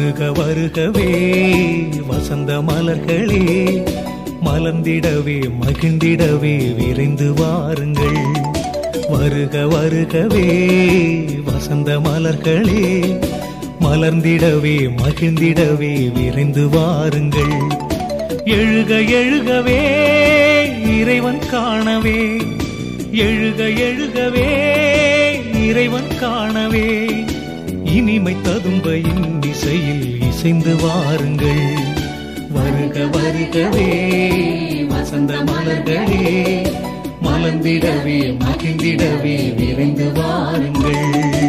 வருக வருகவே வசந்த மலர்களே மலர்ந்திடவே மகிழ்ந்திடவே விரைந்து வாருங்கள் வருக வருகவே வசந்த மலர்களே மலர்ந்திடவே மகிழ்ந்திடவே விரைந்து வாருங்கள் எழுக எழுகவே இறைவன் காணவே எழுக எழுகவே இறைவன் காணவே இனிமை ததும்ப இசையில் இசைந்து வாருங்கள் வருக வருகவே வசந்த மலர்களே மலர்ந்திடவே மகிழ்ந்திடவே விரைந்து வாருங்கள்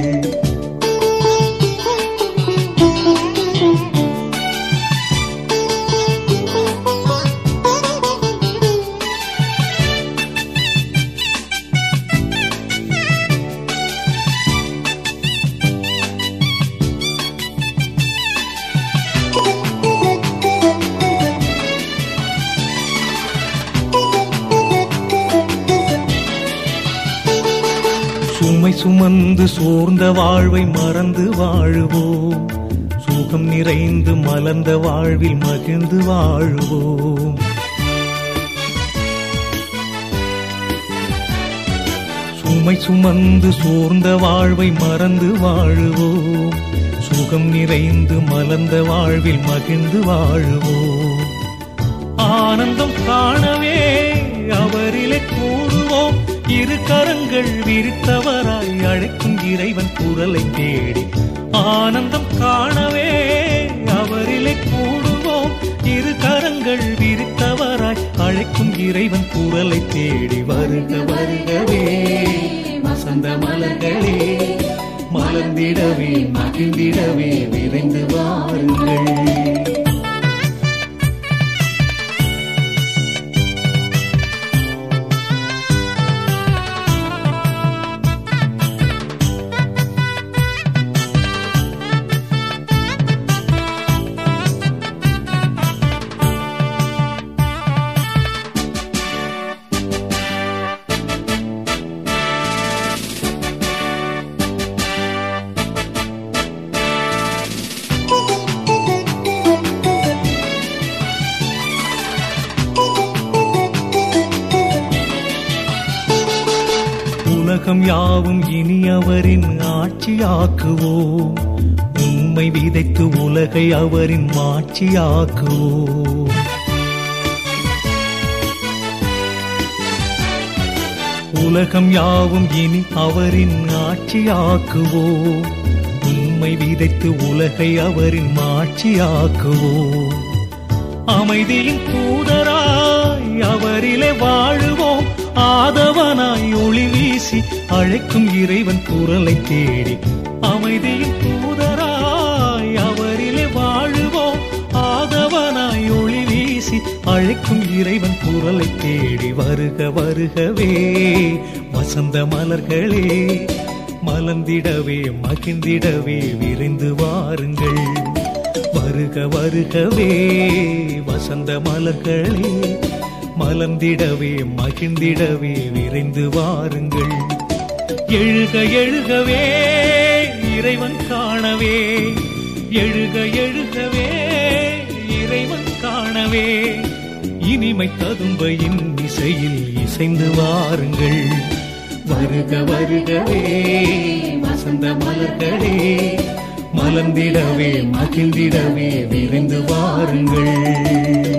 சுமை சுமந்து சோர்ந்த வாழ்வை மறந்து வாழுவோம் சுகம் நிறைந்து மலர்ந்த வாழ்வில் மகிழ்ந்து வாழுவோம் சுமை சுமந்து சோர்ந்த வாழ்வை மறந்து வாழுவோம் சுகம் நிறைந்து மலர்ந்த வாழ்வில் மகிழ்ந்து வாழுவோம் ஆனந்தம் காணவே அவரிலே கூடுவோம் இரு கரங்கள் விரித்தவராய் அழைக்கும் இறைவன் குரலை தேடி ஆனந்தம் காணவே அவரிலே கூடுவோம் இரு கரங்கள் விரித்தவராய் அழைக்கும் இறைவன் குரலை தேடி வருக வருகவே வசந்த மலர்களே மலர்ந்திடவே மகிழ்ந்திடவே விரைந்து வாருங்கள் உலகம் யாவும் இனி அவரின் ஆட்சியாக்குவோம் உண்மை விதைத்து உலகை அவரின் மாட்சியாக்குவோம் உலகம் யாவும் இனி அவரின் ஆட்சியாக்குவோம் உண்மை விதைத்து உலகை அவரின் மாட்சியாக்குவோம் அமைதியின் தூதராய் அவரிலே வாழுவோம் ஆதவனாய் ஒளி வீசி அழைக்கும் இறைவன் குரலை தேடி அமைதியின் தூதராய் அவரிலே வாழுவோம் ஆதவனாய் ஒளி வீசி அழைக்கும் இறைவன் குரலை தேடி வருக வருகவே வசந்த மலர்களே மலர்ந்திடவே மகிழ்ந்திடவே விரைந்து வாருங்கள் வருக வருகவே வசந்த மலர்களே மலர்ந்திடவே மகிழ்ந்திடவே விரைந்து வாருங்கள் எழுக எழுகவே இறைவன் காணவே எழுக எழுகவே இறைவன் காணவே இனிமை ததும்ப இசையில் இசைந்து வாருங்கள் வருக வருகவே வசந்த மலர்களே மலர்ந்திடவே மகிழ்ந்திடவே விரைந்து வாருங்கள்